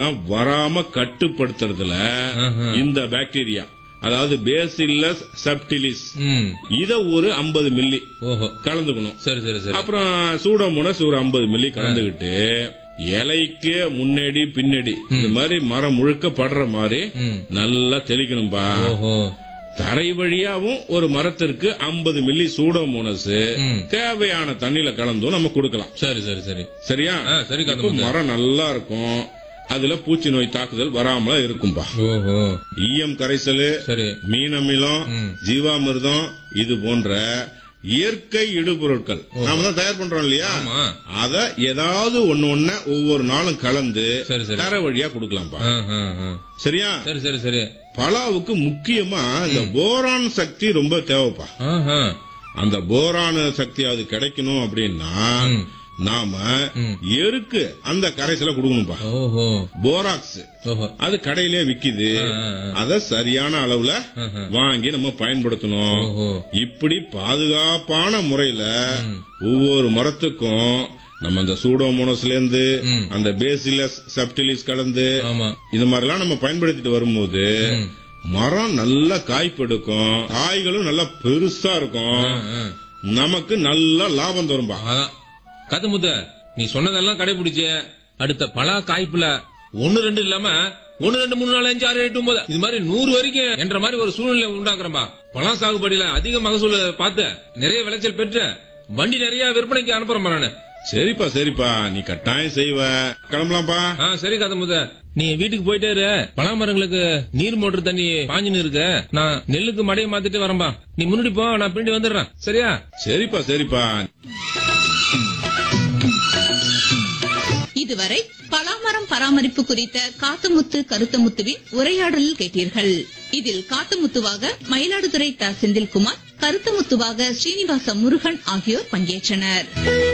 எல்லாம் வராம கட்டுப்படுத்துறதுல ஆஹா. இந்த பாக்டீரியா அதாவது பேசில்லஸ் சப்டிலிஸ் ம் இத ஒரு 50 மில்லி ஓஹோ கலந்துக்கணும் சரி சரி சரி அப்புறம் சூடோமோனஸ் ஒரு 50 மில்லி கலந்துகிட்டு இலைக்கு முன்னாடி பின்னாடி இந்த மாதிரி மரம் முழுக்க படுற மாதிரி ம் நல்லா தெளிக்கணும்பா ஓஹோ தரை வழியாவும் ஒரு மரத்திற்கு 50 மில்லி சூடோமோனஸ் ம் தேவையான தண்ணியில கலந்தும் நம்ம கொடுக்கலாம் சரி சரி சரி சரியா ஆ, சரி, இப்ப காந்தமுத்து. மரம் நல்லா இருக்கும் அதுல பூச்சி நோய் தாக்குதல் வராமல இருக்கும்பா ஓஹோ ஈயம் கரைசல் சரி மீனமிலம் ம். ஜீவாமிர்தம் இது போன்ற இயற்கை இடுபொருட்கள் நாம தான் தயார் பண்றோம் இல்லையா ஆமா அத ஏதாவது ஒண்ணு ஒண்ணு ஒவ்வொரு நாளும் கலந்து சரி சரி தர வழியா கொடுக்கலாம்ப்பா ஆ, ஆ, ஆ. சரியா சரி சரி சரி பலாவுக்கு முக்கியமா இந்த போரான் சக்தி ரொம்ப தேவைப்பா ஆஹா. அந்த போரான் சக்தி அது கிடைக்கணும் அப்படின்னா ம். நாம ம். எருக்கு அந்த கரைசலை கொடுக்கணும்பா ஓஹோ போராக்ஸ் ஓஹோ அது கடையிலே விக்குது ஆ, ஆ, ஆ. அத சரியான அளவுல ஆஹா. வாங்கி நம்ம பயன்படுத்தணும் ஓஹோ இப்படி பாதுகாப்பான முறையில ம். ஒவ்வொரு மரத்துக்கும் நம்ம அந்த சூடோமோனஸ்ல இருந்து ம். அந்த பேசிலஸ் சப்டிலிஸ் கலந்து ஆமா இது மாதிரிலாம் நம்ம பயன்படுத்திட்டு வரும்போது ம். மரம் நல்லா காய்ப்பெடுக்கும் காய்களும் நல்லா பெருசா இருக்கும் ஆ, ஆ. நமக்கு நல்ல லாபம் தரும்பா அதான் கதமுத்த நீ சொன்னதெல்லாம் கடைபிடிச்ச அடுத்த பலா காய்ப்புல ஒன்னு ரெண்டு இல்லாம ஒன்னு ரெண்டு மூணு நாலு அஞ்சு ஆறு எட்டு ஒன்பது இது மாதிரி நூறு வரைக்கும் என்ற மாதிரி ஒரு சூழ்நிலை உண்டாக்குறம்பா பழா சாகுபடியில அதிக மகசூல் பார்த்து நிறைய விளைச்சல் பெற்று வண்டி நிறைய விற்பனைக்கு அனுப்புறேன் நானு சரிப்பா சரிப்பா நீ கட்டாயம் செய்வ கிளம்பலாம்ப்பா ஆ சரி கதமுத நீ வீட்டுக்கு போயிட்டே இரு பலா மரங்களுக்கு நீர் மோட்டர் தண்ணி பாஞ்சுன்னு இருக்கு நான் நெல்லுக்கு மடையை மாத்திட்டு வரேன்பா நீ முன்னாடி போ நான் பின்னாடி வந்துடுறேன் சரியா சரிப்பா சரிப்பா இதுவரை பலாமரம் பராமரிப்பு குறித்த காத்துமுத்து கருத்தமுத்துவின் உரையாடல் கேட்டீர்கள் இதில் காத்துமுத்துவாக மயிலாடுதுறை த செந்தில்குமார் கருத்தமுத்துவாக ஸ்ரீனிவாச முருகன் ஆகியோர் பங்கேற்றனர்